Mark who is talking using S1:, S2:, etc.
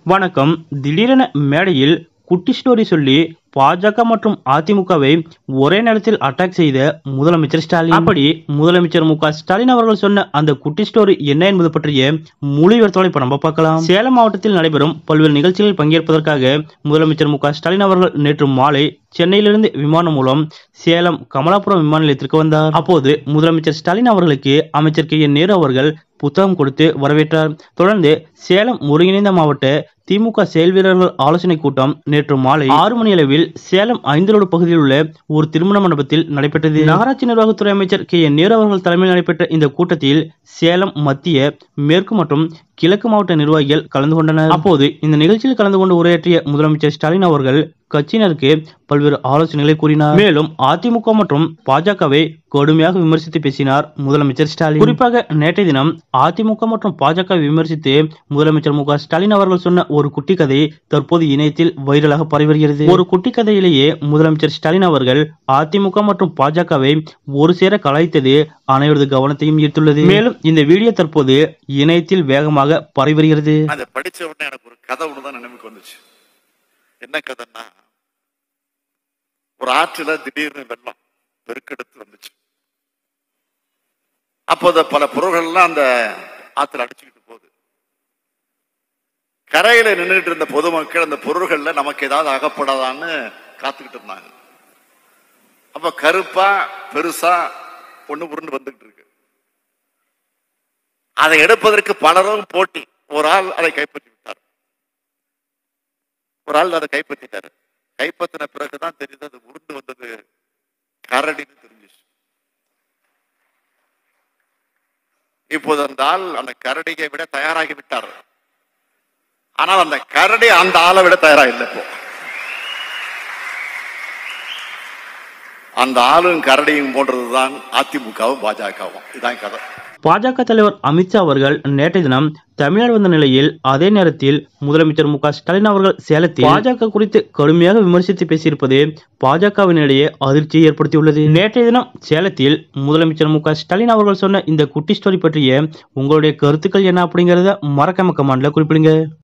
S1: வணக்கம் திடீரென மேடையில் குட்டி ஸ்டோரி சொல்லி பாஜக மற்றும் அதிமுகவை ஒரே நேரத்தில் அட்டாக் செய்த முதலமைச்சர் ஸ்டாலின் அப்படி முதலமைச்சர் மு க ஸ்டாலின் அவர்கள் சொன்ன அந்த குட்டி ஸ்டோரி என்ன என்பது பற்றிய முழு விவரத்தோட இப்ப நம்ம பார்க்கலாம் சேலம் மாவட்டத்தில் நடைபெறும் பல்வேறு நிகழ்ச்சிகளில் பங்கேற்பதற்காக முதலமைச்சர் மு க ஸ்டாலின் அவர்கள் நேற்று மாலை சென்னையிலிருந்து விமானம் மூலம் சேலம் கமலாபுரம் விமான நிலையத்திற்கு வந்தார் அப்போது முதலமைச்சர் ஸ்டாலின் அவர்களுக்கு அமைச்சர் கே என் நேரு அவர்கள் புத்தகம் கொடுத்து வரவேற்றார் தொடர்ந்து சேலம் ஒருங்கிணைந்த மாவட்ட திமுக செயல் வீரர்கள் ஆலோசனை கூட்டம் நேற்று மாலை ஆறு மணி அளவில் சேலம் ஐந்தரோடு பகுதியில் உள்ள ஒரு திருமண மண்டபத்தில் நடைபெற்றது நகராட்சி நிர்வாகத்துறை அமைச்சர் கே என் நேரு அவர்கள் தலைமையில் நடைபெற்ற இந்த கூட்டத்தில் சேலம் மத்திய மேற்கு மற்றும் கிழக்கு மாவட்ட நிர்வாகிகள் கலந்து கொண்டனர் அப்போது இந்த நிகழ்ச்சியில் கலந்து கொண்டு உரையாற்றிய முதலமைச்சர் ஸ்டாலின் அவர்கள் கட்சியினருக்கு பல்வேறு ஆலோசனைகளை கூறினார் மேலும் அதிமுக மற்றும் பாஜகவை கடுமையாக விமர்சித்து பேசினார் முதலமைச்சர் ஸ்டாலின் குறிப்பாக நேற்றைய தினம் அதிமுக மற்றும் பாஜக விமர்சித்து முதலமைச்சர் மு க ஸ்டாலின் அவர்கள் சொன்ன ஒரு குட்டி கதை தற்போது இணையத்தில் வைரலாக பரவி வருகிறது ஒரு குட்டி கதையிலேயே முதலமைச்சர் ஸ்டாலின் அவர்கள் அதிமுக மற்றும் பாஜகவை ஒரு சேர கலாய்த்தது அனைவரது கவனத்தையும் ஈர்த்துள்ளது மேலும் இந்த வீடியோ தற்போது இணையத்தில் வேகமாக பரவி வருகிறது
S2: அதை படிச்ச உடனே எனக்கு ஒரு கதை ஒன்று தான் நினைவுக்கு வந்துச்சு என்ன கதைன்னா ஒரு ஆற்றுல திடீர்னு வெள்ளம் பெருக்கெடுத்து வந்துச்சு அப்போ அந்த பல பொருள்கள்லாம் அந்த ஆத்துல அடிச்சுக்கிட்டு போகுது கரையில நின்றுட்டு இருந்த பொதுமக்கள் அந்த பொருள்கள்ல நமக்கு ஏதாவது அகப்படாதான்னு காத்துக்கிட்டு இருந்தாங்க அப்ப கருப்பா பெருசா ஒண்ணு உருண்டு வந்துகிட்டு இருக்கு அதை எடுப்பதற்கு பலரும் போட்டி ஒரு ஆள் அதை கைப்பற்றி விட்டார் ஒரு ஆள் அதை கைப்பற்றிட்டாரு கைப்பற்றின பிறகுதான் தெரியுது அது உருண்டு வந்தது கரடின்னு தெரிஞ்சிச்சு இப்போது அந்த ஆள் அந்த கரடியை விட தயாராகி விட்டார் ஆனால் அந்த கரடி அந்த ஆளை விட தயாரா இல்லை இப்போ அந்த ஆளும் கரடியும் போன்றதுதான் அதிமுகவும் பாஜகவும் இதான் கதை
S1: பாஜக தலைவர் அமித்ஷா அவர்கள் நேற்றைய தினம் தமிழ்நாடு வந்த நிலையில் அதே நேரத்தில் முதலமைச்சர் மு க ஸ்டாலின் அவர்கள் சேலத்தில் பாஜக குறித்து கடுமையாக விமர்சித்து பேசியிருப்பது பாஜகவினிடையே அதிர்ச்சியை ஏற்படுத்தியுள்ளது நேற்றைய தினம் சேலத்தில் முதலமைச்சர் மு க ஸ்டாலின் அவர்கள் சொன்ன இந்த குட்டி ஸ்டோரி பற்றிய உங்களுடைய கருத்துக்கள் என்ன அப்படிங்கறத மறக்காம கமெண்ட்ல குறிப்பிடுங்க